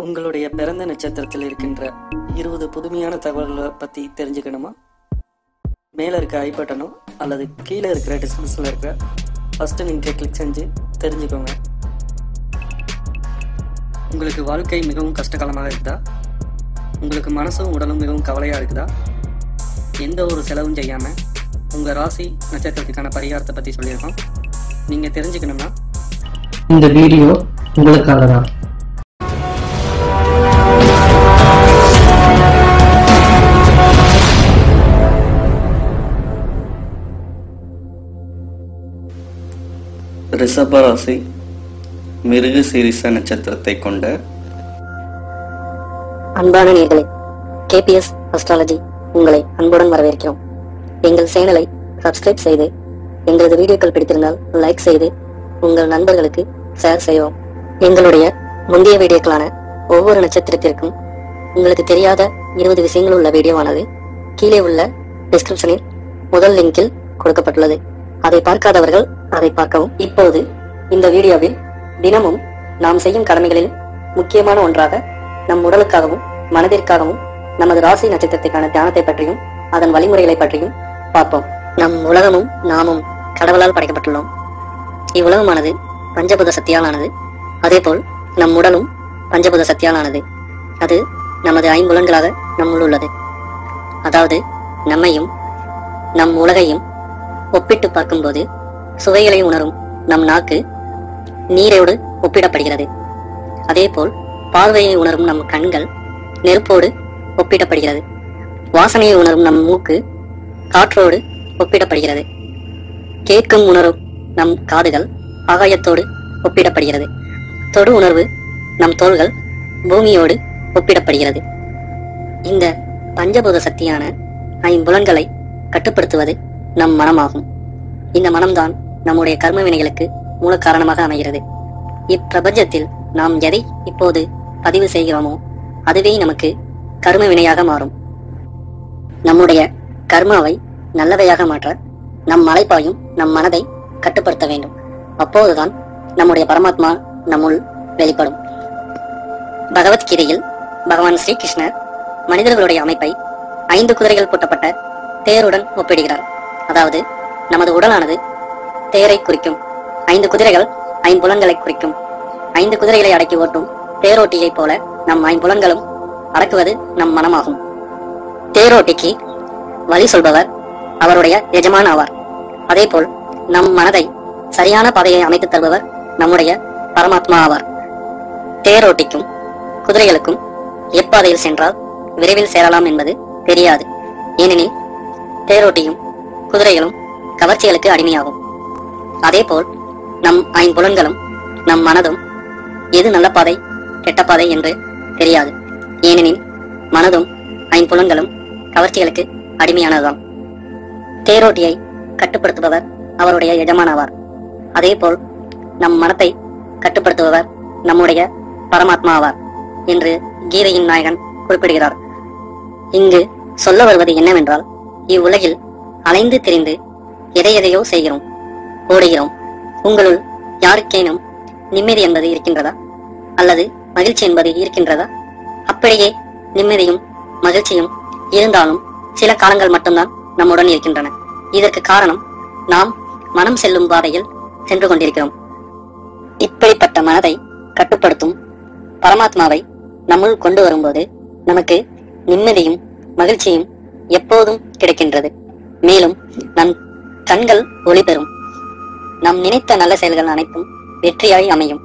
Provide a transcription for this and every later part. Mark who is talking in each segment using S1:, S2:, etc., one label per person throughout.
S1: உங்களுடைய பிறந்த நட்சத்திரத்தில் இருக்கின்ற இருபது புதுமையான தகவல்களை பற்றி தெரிஞ்சுக்கணுமா மேலே இருக்க ஐ பட்டனோ அல்லது கீழே இருக்கிற டிஸ்கிரிப்ஷனில் இருக்கிற ஃபஸ்ட்டு லிங்கை கிளிக் செஞ்சு தெரிஞ்சுக்கோங்க உங்களுக்கு வாழ்க்கை மிகவும் கஷ்டகாலமாக இருக்குதா உங்களுக்கு மனசும் உடலும் மிகவும் கவலையாக இருக்குதா எந்த ஒரு செலவும் செய்யாமல் உங்கள் ராசி நட்சத்திரத்துக்கான பரிகாரத்தை பற்றி சொல்லியிருக்கோம் நீங்கள் தெரிஞ்சுக்கணும்னா
S2: இந்த வீடியோ உங்களுக்காக தான்
S3: ரிஷபராசி மிருக சீரிச நட்சத்திரத்தை கொண்ட
S4: அன்பான நேர்களே கேபிஎஸ் அஸ்ட்ராலஜி உங்களை அன்புடன் வரவேற்கிறோம் எங்கள் சேனலை சப்ஸ்கிரைப் செய்து எங்களது வீடியோக்கள் பிடித்திருந்தால் லைக் செய்து உங்கள் நண்பர்களுக்கு ஷேர் செய்வோம் எங்களுடைய முந்தைய வீடியோக்களான ஒவ்வொரு நட்சத்திரத்திற்கும் உங்களுக்கு தெரியாத இருபது விஷயங்கள் உள்ள வீடியோவானது கீழே உள்ள டிஸ்கிரிப்ஷனில் முதல் லிங்கில் கொடுக்கப்பட்டுள்ளது அதை பார்க்காதவர்கள் அதை பார்க்கவும் இப்போது இந்த வீடியோவில் தினமும் நாம் செய்யும் கடமைகளில் முக்கியமான ஒன்றாக நம் உடலுக்காகவும் மனதிற்காகவும் நமது ராசி நட்சத்திரத்துக்கான தியானத்தை பற்றியும் அதன் வழிமுறைகளை பற்றியும் பார்ப்போம் நம் உலகமும் நாமும் கடவுளால் படைக்கப்பட்டுள்ளோம் இவ்வுலகமானது பஞ்சபூத சக்தியாலானது அதேபோல் நம் உடலும் பஞ்சபூத சக்தியாலானது அது நமது ஐம்புலன்களாக நம்முள் உள்ளது அதாவது நம்மையும் நம் உலகையும் ஒப்பிட்டு பார்க்கும்போது சுவைகளை உணரும் நம் நாக்கு நீரோடு ஒப்பிடப்படுகிறது அதேபோல் பார்வையை உணரும் நம் கண்கள் நெருப்போடு ஒப்பிடப்படுகிறது வாசனையை உணரும் நம் மூக்கு காற்றோடு ஒப்பிடப்படுகிறது கேட்கும் உணரும் நம் காதுகள் ஆகாயத்தோடு ஒப்பிடப்படுகிறது தொடு உணர்வு நம் தோள்கள் பூமியோடு ஒப்பிடப்படுகிறது இந்த பஞ்சபூத சக்தியான ஐம்புலன்களை கட்டுப்படுத்துவது நம் மனமாகும் இந்த மனம்தான் நம்முடைய கர்ம வினைகளுக்கு மூல காரணமாக அமைகிறது இப்பிரபஞ்சத்தில் நாம் எதை இப்போது பதிவு செய்கிறோமோ அதுவே நமக்கு கர்ம வினையாக மாறும் நம்முடைய கர்மாவை நல்லவையாக மாற்ற நம் மலைப்பாயும் நம் மனதை கட்டுப்படுத்த வேண்டும் அப்போதுதான் நம்முடைய பரமாத்மா நம்முள் வெளிப்படும் பகவத்கீதையில் பகவான் ஸ்ரீகிருஷ்ணர் மனிதர்களுடைய அமைப்பை ஐந்து குதிரைகள் பூட்டப்பட்ட தேருடன் ஒப்பிடுகிறார் அதாவது நமது உடலானது தேரை குறிக்கும் ஐந்து குதிரைகள் ஐம்புலன்களை குறிக்கும் ஐந்து குதிரைகளை அடக்கி ஓட்டும் தேரோட்டியைப் போல நம் ஐம்புலன்களும் அடக்குவது நம் மனமாகும் தேரோட்டிக்கு வழி சொல்பவர் அவருடைய எஜமான் ஆவார் அதேபோல் நம் மனதை சரியான பாதையை அமைத்துத் தருபவர் நம்முடைய பரமாத்மா ஆவார் தேரோட்டிக்கும் குதிரைகளுக்கும் எப்பாதையில் சென்றால் விரைவில் சேரலாம் என்பது தெரியாது ஏனெனில் தேரோட்டியும் குதிரைகளும் கவர்ச்சிகளுக்கு அடிமையாகும் அதேபோல் நம் ஐம்புலன்களும் நம் மனதும் எது நல்ல பாதை கெட்ட பாதை என்று தெரியாது ஏனெனில் மனதும் ஐம்புலன்களும் கவர்ச்சிகளுக்கு அடிமையானதுதான் தேரோட்டியை கட்டுப்படுத்துபவர் அவருடைய எஜமானாவார் அதேபோல் நம் மனத்தை கட்டுப்படுத்துபவர் நம்முடைய பரமாத்மா ஆவார் என்று கீதையின் நாயகன் குறிப்பிடுகிறார் இங்கு சொல்ல வருவது என்னவென்றால் இவ்வுலகில் அலைந்து திரிந்து எதை எதையோ செய்கிறோம் ஓடுகிறோம் உங்களுள் யாருக்கேனும் நிம்மதி என்பது இருக்கின்றதா அல்லது மகிழ்ச்சி என்பது இருக்கின்றதா அப்படியே நிம்மதியும் மகிழ்ச்சியும் இருந்தாலும் சில காலங்கள் மட்டும்தான் நம்முடன் இருக்கின்றன இதற்கு காரணம் நாம் மனம் செல்லும் பாதையில் சென்று கொண்டிருக்கிறோம் இப்படிப்பட்ட மனதை கட்டுப்படுத்தும் பரமாத்மாவை நம்முள் கொண்டு வரும்போது நமக்கு நிம்மதியும் மகிழ்ச்சியும் எப்போதும் கிடைக்கின்றது மேலும் நம் கண்கள் ஒளி பெறும் நாம் நினைத்த நல்ல செயல்கள் அனைத்தும் வெற்றியாய் அமையும்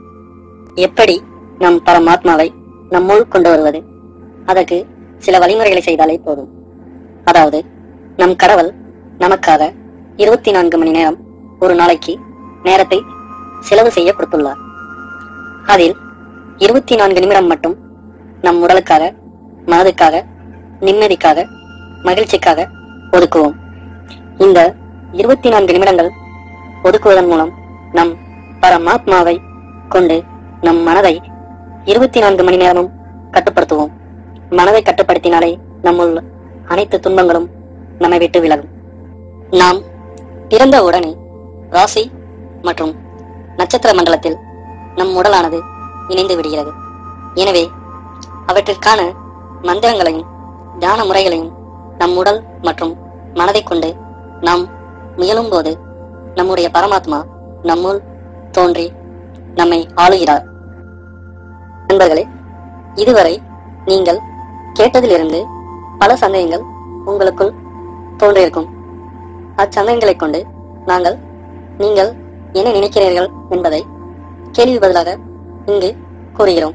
S4: எப்படி நம் பரமாத்மாவை நம்முள் கொண்டு வருவது அதற்கு சில வழிமுறைகளை செய்தாலே போதும் அதாவது நம் கடவுள் நமக்காக இருபத்தி நான்கு மணி நேரம் ஒரு நாளைக்கு நேரத்தை செலவு செய்ய கொடுத்துள்ளார் அதில் இருபத்தி நான்கு நிமிடம் மட்டும் நம் உடலுக்காக மனதுக்காக நிம்மதிக்காக மகிழ்ச்சிக்காக ஒதுக்குவோம் இந்த இருபத்தி நான்கு நிமிடங்கள் ஒதுக்குவதன் மூலம் நம் பரமாத்மாவை கொண்டு நம் மனதை இருபத்தி நான்கு மணி நேரமும் கட்டுப்படுத்துவோம் மனதை கட்டுப்படுத்தினாலே நம்முள் அனைத்து துன்பங்களும் நம்மை விட்டு விலகும் நாம் பிறந்த உடனே ராசி மற்றும் நட்சத்திர மண்டலத்தில் நம் உடலானது இணைந்து விடுகிறது எனவே அவற்றிற்கான மந்திரங்களையும் தியான முறைகளையும் நம் உடல் மற்றும் மனதைக் கொண்டு நாம் முயலும்போது நம்முடைய பரமாத்மா நம்முள் தோன்றி நம்மை ஆளுகிறார் நண்பர்களே இதுவரை நீங்கள் கேட்டதிலிருந்து பல சந்தேகங்கள் உங்களுக்குள் தோன்றியிருக்கும் அச்சந்தேகங்களைக் கொண்டு நாங்கள் நீங்கள் என்ன நினைக்கிறீர்கள் என்பதை கேள்வி பதிலாக இங்கு கூறுகிறோம்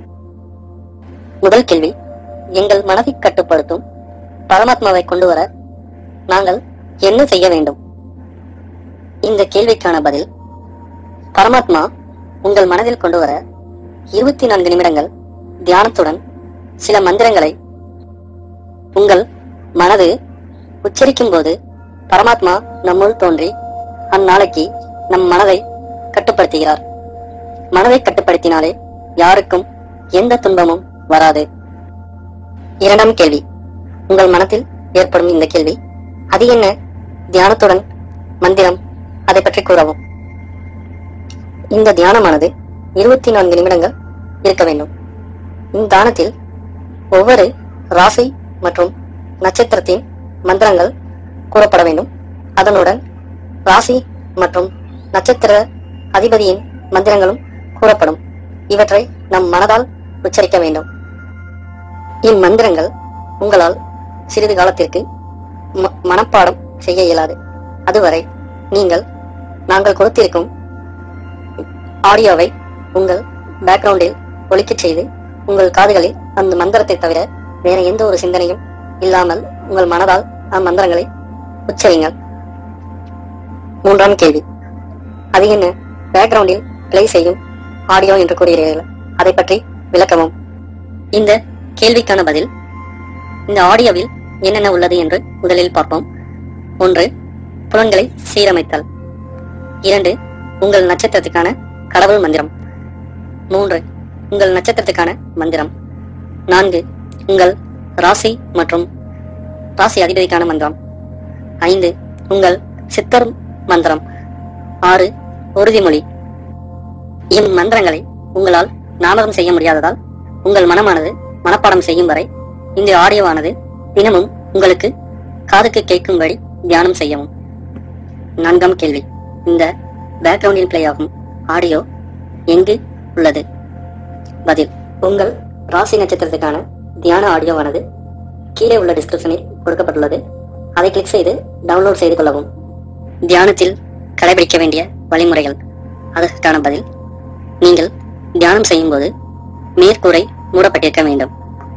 S4: முதல் கேள்வி எங்கள் மனதை கட்டுப்படுத்தும் பரமாத்மாவை கொண்டு வர நாங்கள் என்ன செய்ய வேண்டும் இந்த கேள்விக்கான பதில் பரமாத்மா உங்கள் மனதில் கொண்டு வர இருபத்தி நான்கு நிமிடங்கள் தியானத்துடன் சில மந்திரங்களை உங்கள் மனது உச்சரிக்கும் போது பரமாத்மா நம்முள் தோன்றி அந்நாளைக்கு நம் மனதை கட்டுப்படுத்துகிறார் மனதை கட்டுப்படுத்தினாலே யாருக்கும் எந்த துன்பமும் வராது இரண்டாம் கேள்வி உங்கள் மனத்தில் ஏற்படும் இந்த கேள்வி அது என்ன தியானத்துடன் மந்திரம் அதை பற்றி கூறவும் இந்த தியானமானது இருபத்தி நான்கு நிமிடங்கள் இருக்க வேண்டும் இந்த தானத்தில் ஒவ்வொரு ராசி மற்றும் நட்சத்திரத்தின் மந்திரங்கள் கூறப்பட வேண்டும் அதனுடன் ராசி மற்றும் நட்சத்திர அதிபதியின் மந்திரங்களும் கூறப்படும் இவற்றை நம் மனதால் உச்சரிக்க வேண்டும் இம்மந்திரங்கள் உங்களால் சிறிது காலத்திற்கு ம- மனப்பாடம் செய்ய இயலாது அதுவரை நீங்கள் நாங்கள் கொடுத்திருக்கும் ஆடியோவை உங்கள் பேக்ரவுண்டில் ஒலிக்கச் செய்து உங்கள் காதுகளில் அந்த மந்திரத்தை தவிர வேற எந்த ஒரு சிந்தனையும் இல்லாமல் உங்கள் மனதால் அம்மந்திரங்களை உச்சரிங்கள் மூன்றாம் கேள்வி அது என்ன பேக்ரவுண்டில் பிளே செய்யும் ஆடியோ என்று கூறுகிறீர்கள் அதை பற்றி விளக்கவும் இந்த கேள்விக்கான பதில் இந்த ஆடியோவில் என்னென்ன உள்ளது என்று முதலில் பார்ப்போம் ஒன்று புலன்களை சீரமைத்தல் இரண்டு உங்கள் நட்சத்திரத்துக்கான கடவுள் மந்திரம் மூன்று உங்கள் நட்சத்திரத்துக்கான மந்திரம் நான்கு உங்கள் ராசி மற்றும் ராசி அதிபதிக்கான மந்திரம் ஐந்து உங்கள் சித்தர் மந்திரம் ஆறு உறுதிமொழி இம்மந்திரங்களை உங்களால் நாமகம் செய்ய முடியாததால் உங்கள் மனமானது மனப்பாடம் செய்யும் வரை இந்த ஆடியோவானது தினமும் உங்களுக்கு காதுக்கு கேட்கும்படி தியானம் செய்யவும் நான்காம் கேள்வி இந்த பேக்ரவுண்டில் பிளே ஆகும் ஆடியோ எங்கு உள்ளது பதில் உங்கள் ராசி நட்சத்திரத்துக்கான தியான ஆடியோவானது கீழே உள்ள டிஸ்கிரிப்ஷனில் கொடுக்கப்பட்டுள்ளது அதை கிளிக் செய்து டவுன்லோட் செய்து கொள்ளவும் தியானத்தில் கடைபிடிக்க வேண்டிய வழிமுறைகள் அதற்கான பதில் நீங்கள் தியானம் செய்யும்போது மேற்கூரை மூடப்பட்டிருக்க வேண்டும்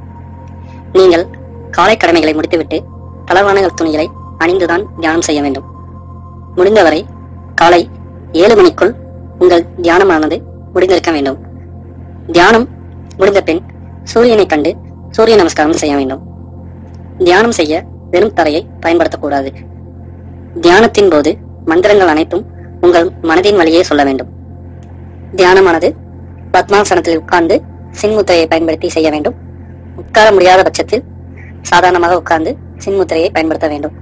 S4: நீங்கள் காலை கடமைகளை முடித்துவிட்டு தளர்வான துணிகளை அணிந்துதான் தியானம் செய்ய வேண்டும் முடிந்தவரை காலை ஏழு மணிக்குள் உங்கள் தியானமானது முடிந்திருக்க வேண்டும் தியானம் முடிந்த பின் சூரியனை கண்டு சூரிய நமஸ்காரம் செய்ய வேண்டும் தியானம் செய்ய வெறும் தரையை பயன்படுத்தக்கூடாது தியானத்தின் போது மந்திரங்கள் அனைத்தும் உங்கள் மனதின் வழியே சொல்ல வேண்டும் தியானமானது பத்மாசனத்தில் உட்கார்ந்து சின்முத்திரையை பயன்படுத்தி செய்ய வேண்டும் உட்கார முடியாத பட்சத்தில் சாதாரணமாக உட்கார்ந்து சின்முத்திரையை பயன்படுத்த வேண்டும்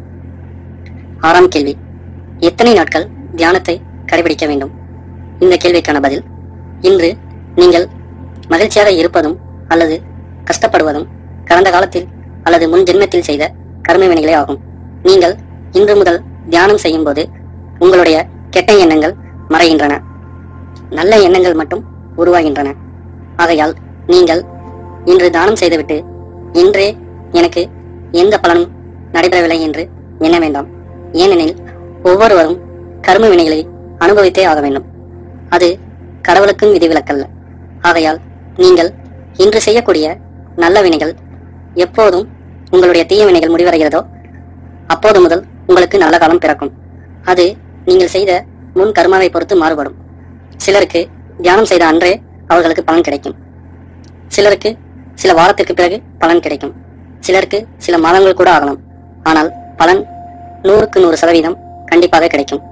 S4: ஆறாம் கேள்வி எத்தனை நாட்கள் தியானத்தை கடைபிடிக்க வேண்டும் இந்த கேள்விக்கான பதில் இன்று நீங்கள் மகிழ்ச்சியாக இருப்பதும் அல்லது கஷ்டப்படுவதும் கடந்த காலத்தில் அல்லது முன் ஜென்மத்தில் செய்த கர்ம வினைகளே ஆகும் நீங்கள் இன்று முதல் தியானம் செய்யும் போது உங்களுடைய கெட்ட எண்ணங்கள் மறைகின்றன நல்ல எண்ணங்கள் மட்டும் உருவாகின்றன ஆகையால் நீங்கள் இன்று தானம் செய்துவிட்டு இன்றே எனக்கு எந்த பலனும் நடைபெறவில்லை என்று எண்ண வேண்டாம் ஏனெனில் ஒவ்வொருவரும் கர்ம வினைகளை அனுபவித்தே ஆக வேண்டும் அது கடவுளுக்கும் விதிவிலக்கல்ல ஆகையால் நீங்கள் இன்று செய்யக்கூடிய நல்ல வினைகள் எப்போதும் உங்களுடைய தீய வினைகள் முடிவடைகிறதோ அப்போது முதல் உங்களுக்கு நல்ல காலம் பிறக்கும் அது நீங்கள் செய்த முன் கர்மாவை பொறுத்து மாறுபடும் சிலருக்கு தியானம் செய்த அன்றே அவர்களுக்கு பலன் கிடைக்கும் சிலருக்கு சில வாரத்திற்கு பிறகு பலன் கிடைக்கும் சிலருக்கு சில மாதங்கள் கூட ஆகலாம் ஆனால் பலன் நூறுக்கு நூறு சதவீதம் கண்டிப்பாக கிடைக்கும்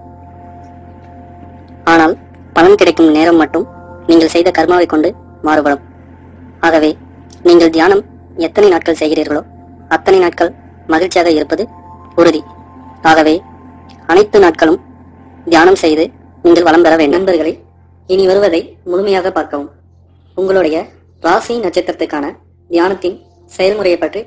S4: ஆனால் பலன் கிடைக்கும் நேரம் மட்டும் நீங்கள் செய்த கர்மாவை கொண்டு மாறுபடும் ஆகவே நீங்கள் தியானம் எத்தனை நாட்கள் செய்கிறீர்களோ அத்தனை நாட்கள் மகிழ்ச்சியாக இருப்பது உறுதி ஆகவே அனைத்து நாட்களும் தியானம் செய்து நீங்கள் வளம் பெற வேண்டும் நண்பர்களை இனி வருவதை முழுமையாக பார்க்கவும் உங்களுடைய ராசி நட்சத்திரத்துக்கான தியானத்தின் செயல்முறையை பற்றி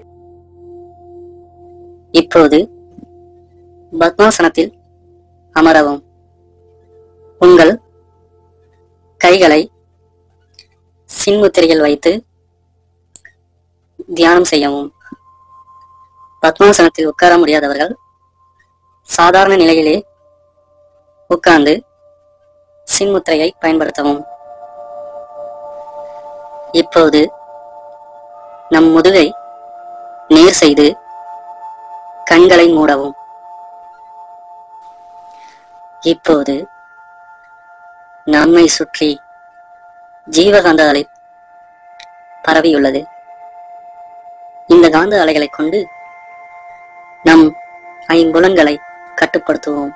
S4: இப்போது பத்மாசனத்தில் அமரவும் உங்கள் கைகளை சின்முத்திரையில் வைத்து தியானம் செய்யவும் பத்மாசனத்தில் உட்கார முடியாதவர்கள் சாதாரண நிலையிலே உட்கார்ந்து சின்முத்திரையை பயன்படுத்தவும் இப்போது நம் முதுகை நேர் செய்து கண்களை மூடவும் இப்போது நம்மை சுற்றி ஜீவகாந்த அலை பரவியுள்ளது இந்த காந்த அலைகளை கொண்டு நம் ஐம்புலன்களை கட்டுப்படுத்துவோம்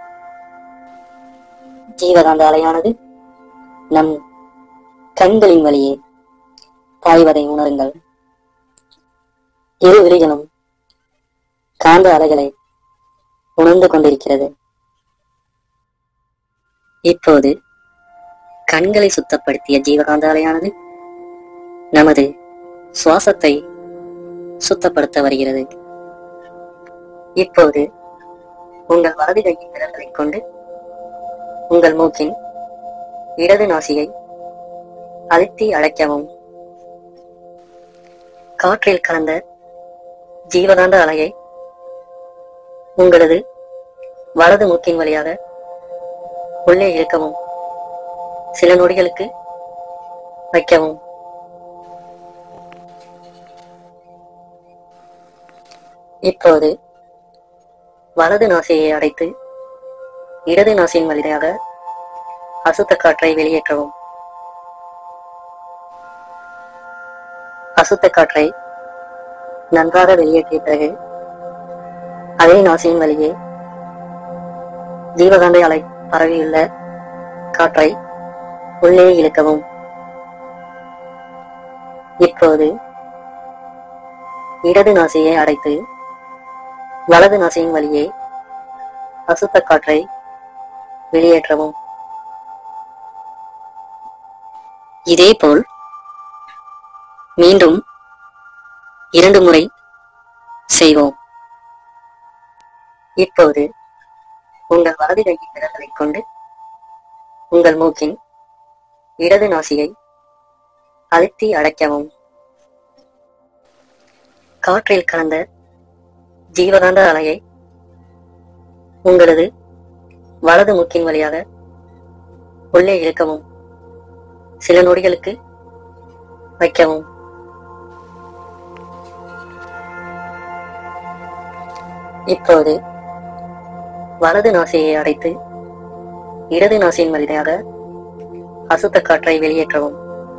S4: ஜீவகாந்த அலையானது நம் கண்களின் வழியே பாய்வதை உணருங்கள் இரு விழிகளும் காந்த அலைகளை உணர்ந்து கொண்டிருக்கிறது இப்போது கண்களை சுத்தப்படுத்திய ஜீவகாந்த அலையானது நமது சுவாசத்தை சுத்தப்படுத்த வருகிறது இப்போது உங்கள் வலது கையின் விரல்களைக் கொண்டு உங்கள் மூக்கின் இடது நாசியை அழுத்தி அழைக்கவும் காற்றில் கலந்த ஜீவகாந்த அலையை உங்களது வலது மூக்கின் வழியாக உள்ளே இழுக்கவும் சில நொடிகளுக்கு வைக்கவும் இப்போது வலது நாசியை அடைத்து இடது நாசியின் வழியாக அசுத்த காற்றை வெளியேற்றவும் அசுத்த காற்றை நன்றாக வெளியேற்றிய பிறகு அதே நாசியின் வழியே ஜீவகாந்த அலை பரவியுள்ள காற்றை உள்ளே இழுக்கவும் இப்போது இடது நாசியை அடைத்து வலது நாசியின் வழியே அசுத்த காற்றை வெளியேற்றவும் இதேபோல் மீண்டும் இரண்டு முறை செய்வோம் இப்போது உங்கள் வலது கையின் விரல்களைக் கொண்டு உங்கள் மூக்கின் இடது நாசியை அழுத்தி அடைக்கவும் காற்றில் கலந்த ஜீவகாந்த அலையை உங்களது வலது மூக்கின் வழியாக உள்ளே இழுக்கவும் சில நொடிகளுக்கு வைக்கவும் இப்போது வலது நாசியை அடைத்து இடது நாசியின் வழியாக அசுத்த காற்றை வெளியேற்றவும்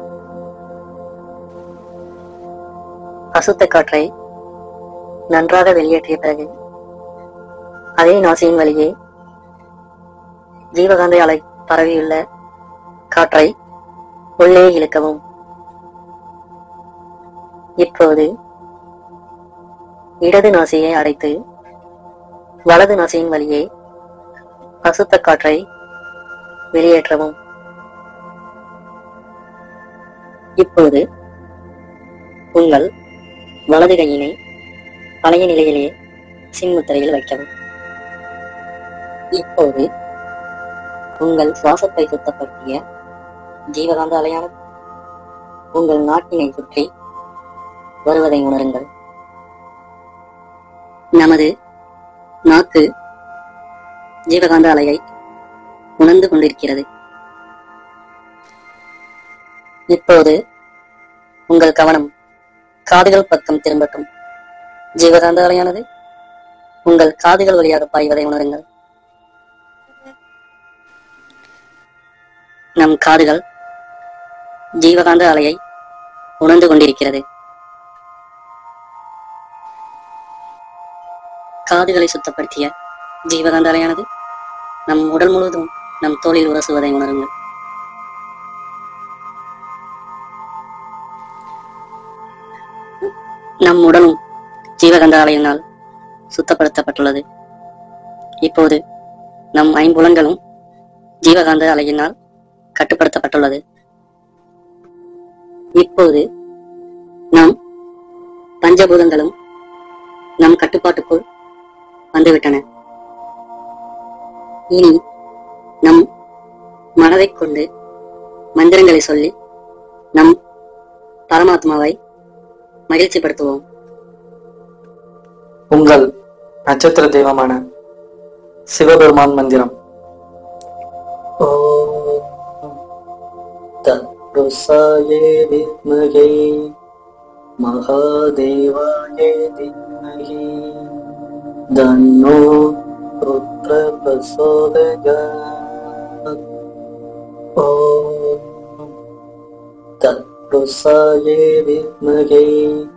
S4: அசுத்த காற்றை நன்றாக வெளியேற்றிய பிறகு அதே நாசியின் வழியே ஜீவகாந்த அலை பரவியுள்ள காற்றை உள்ளே இழுக்கவும் இப்போது இடது நாசியை அடைத்து வலது நாசியின் வழியே அசுத்த காற்றை வெளியேற்றவும் இப்போது உங்கள் வலது கையினை பழைய நிலையிலேயே சின்முத்திரையில் வைக்கவும் இப்போது உங்கள் சுவாசத்தை சுத்தப்படுத்திய ஜீவகாந்த அலையான உங்கள் நாட்டினை சுற்றி வருவதை உணருங்கள் நமது நாக்கு ஜீவகாந்த அலையை உணர்ந்து கொண்டிருக்கிறது இப்போது உங்கள் கவனம் காதுகள் பக்கம் திரும்பட்டும் ஜீவகாந்த அலையானது உங்கள் காதுகள் வழியாக பாய்வதை உணருங்கள் நம் காதுகள் ஜீவகாந்த அலையை உணர்ந்து கொண்டிருக்கிறது காதுகளை சுத்தப்படுத்திய ஜீவகாந்த அலையானது நம் உடல் முழுவதும் நம் தோளில் உரசுவதை உணருங்கள் நம் உடலும் ஜீவகந்த அலையினால் சுத்தப்படுத்தப்பட்டுள்ளது இப்போது நம் ஐம்புலன்களும் ஜீவகாந்த அலையினால் கட்டுப்படுத்தப்பட்டுள்ளது இப்போது நம் பஞ்சபூதங்களும் நம் கட்டுப்பாட்டுக்குள் வந்துவிட்டன இனி நம் மனதைக் கொண்டு மந்திரங்களை சொல்லி நம் பரமாத்மாவை மகிழ்ச்சிப்படுத்துவோம்
S1: உங்கள் நட்சத்திர தெய்வமான சிவபெருமான் மந்திரம் ஓம் தத்ருசாயே வித்மகே மகாதேவாய திமகி தன்னோ ருத்ர பிரசோதயாத் ஓம் தத்ருசாயே வித்மகே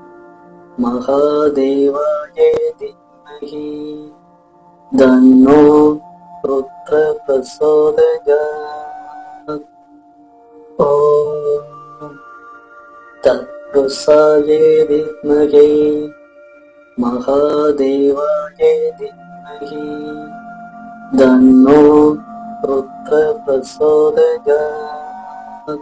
S1: महादेवाय धीमहि तन्नो रुद्र प्रचोदयात् ॐ तत्पुरुषाय विद्महे महादेवाय धीमहि तन्नो रुद्र प्रचोदयात्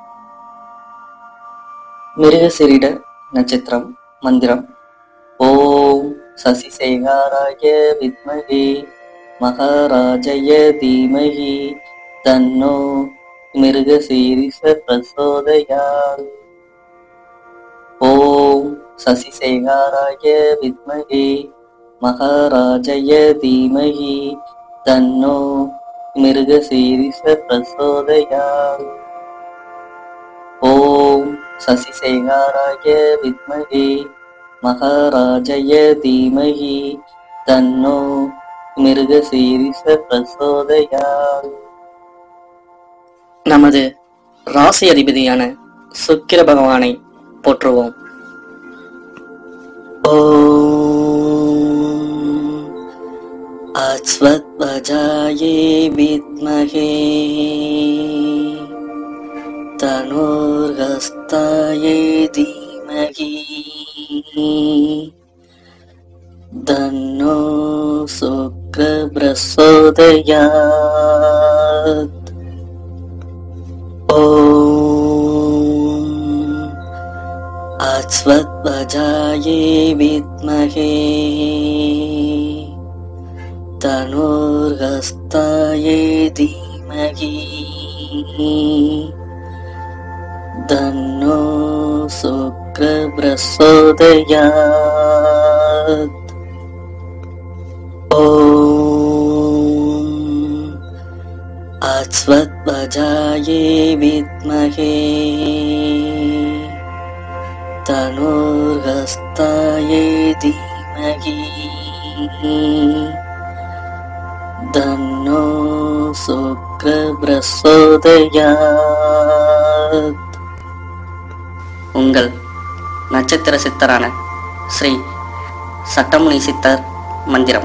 S1: மிருகசிரிட நட்சத்திரம் மந்திரம் ஓம் சசிசேகாராய வித்மகே மகாராஜய தீமகி தன்னோ மிருகசீரிஷ பிரசோதயாத் ஓம் சசிசேகாராய வித்மகே மகாராஜய தீமகி தன்னோ மிருகசீரிஷ பிரசோதயாத் ஓம் சசிசேகாராய வித்மகே மகாராஜய தீமகி தன்னோ மிருகசீரிஷ பிரசோதயாத் நமது ராசி அதிபதியான சுக்கிர பகவானை போற்றுவோம் ஓம் அஸ்வத்வஜாயே வித்மகே तनोर्गस्तायै धीमहि तन्नो शुक्रप्रचोदयात् ॐ अश्वत्वजायै विद्महे तनोर्गस्तायै धीमहि तन्नो शुक्रप्रचोदयात् ॐ अश्वत्वजायै विद्महे तनोर्गस्तायै धीमहि तन्नो शुक्रप्रचोदयात् உங்கள் நட்சத்திர சித்தரான ஸ்ரீ சட்டமுனி சித்தர் மந்திரம்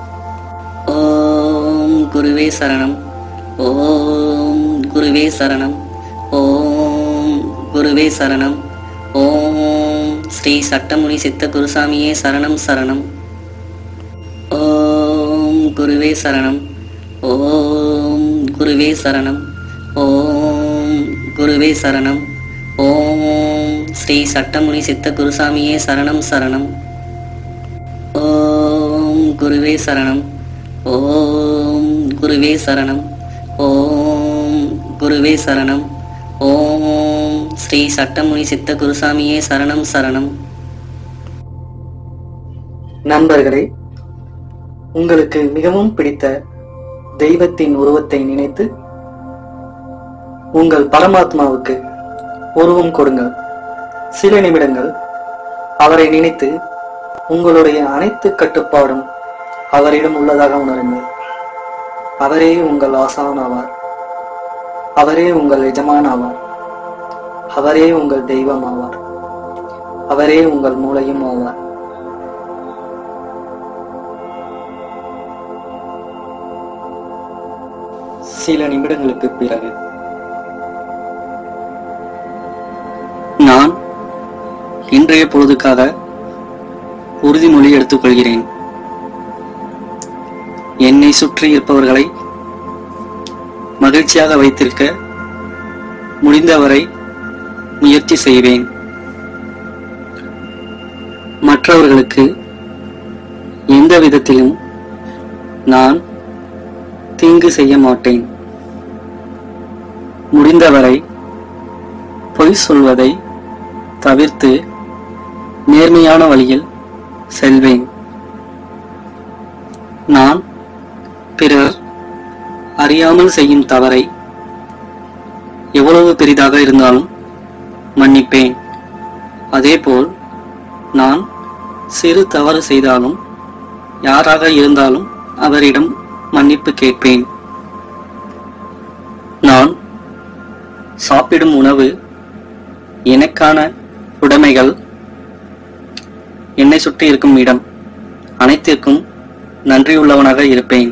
S1: ஓம் குருவே சரணம் ஓம் குருவே சரணம் ஓம் குருவே சரணம் ஓம் ஸ்ரீ சட்டமுனி சித்த குருசாமியே சரணம் சரணம் ஓம் குருவே சரணம் ஓம் குருவே சரணம் ஓம் குருவே சரணம் ஓம் ஸ்ரீ சட்டமுனி சித்த குருசாமியே சரணம் சரணம் ஓம் குருவே சரணம் ஓம் குருவே சரணம் ஓம் குருவே சரணம் ஓம் ஸ்ரீ சட்டமுனி சித்த குருசாமியே சரணம் சரணம் நண்பர்களே உங்களுக்கு மிகவும் பிடித்த தெய்வத்தின் உருவத்தை நினைத்து உங்கள் பரமாத்மாவுக்கு உருவம் கொடுங்கள் சில நிமிடங்கள் அவரை நினைத்து உங்களுடைய அனைத்து கட்டுப்பாடும் அவரிடம் உள்ளதாக உணருங்கள் அவரே உங்கள் ஆசான் ஆவார் அவரே உங்கள் எஜமான் ஆவார் அவரே உங்கள் தெய்வம் ஆவார் அவரே உங்கள் மூளையும் ஆவார் சில நிமிடங்களுக்கு பிறகு நான் இன்றைய பொழுதுக்காக உறுதிமொழி எடுத்துக்கொள்கிறேன் என்னை சுற்றி இருப்பவர்களை மகிழ்ச்சியாக வைத்திருக்க முடிந்தவரை முயற்சி செய்வேன் மற்றவர்களுக்கு எந்த விதத்திலும் நான் தீங்கு செய்ய மாட்டேன் முடிந்தவரை பொய் சொல்வதை தவிர்த்து நேர்மையான வழியில் செல்வேன் நான் பிறர் அறியாமல் செய்யும் தவறை எவ்வளவு பெரிதாக இருந்தாலும் மன்னிப்பேன் அதேபோல் நான் சிறு தவறு செய்தாலும் யாராக இருந்தாலும் அவரிடம் மன்னிப்பு கேட்பேன் நான் சாப்பிடும் உணவு எனக்கான உடைமைகள் என்னை சுற்றி இருக்கும் இடம் அனைத்திற்கும் நன்றியுள்ளவனாக இருப்பேன்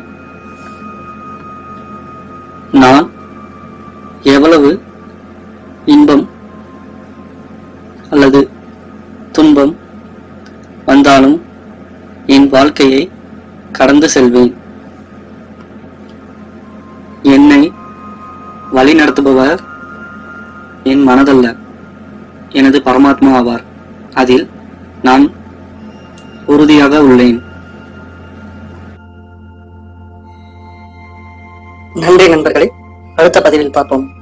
S1: நான் எவ்வளவு இன்பம் அல்லது துன்பம் வந்தாலும் என் வாழ்க்கையை கடந்து செல்வேன் என்னை வழி நடத்துபவர் என் மனதல்ல எனது பரமாத்மா ஆவார் அதில் நான் உறுதியாக உள்ளேன்
S2: நன்றி நண்பர்களே அடுத்த பதிவில் பார்ப்போம்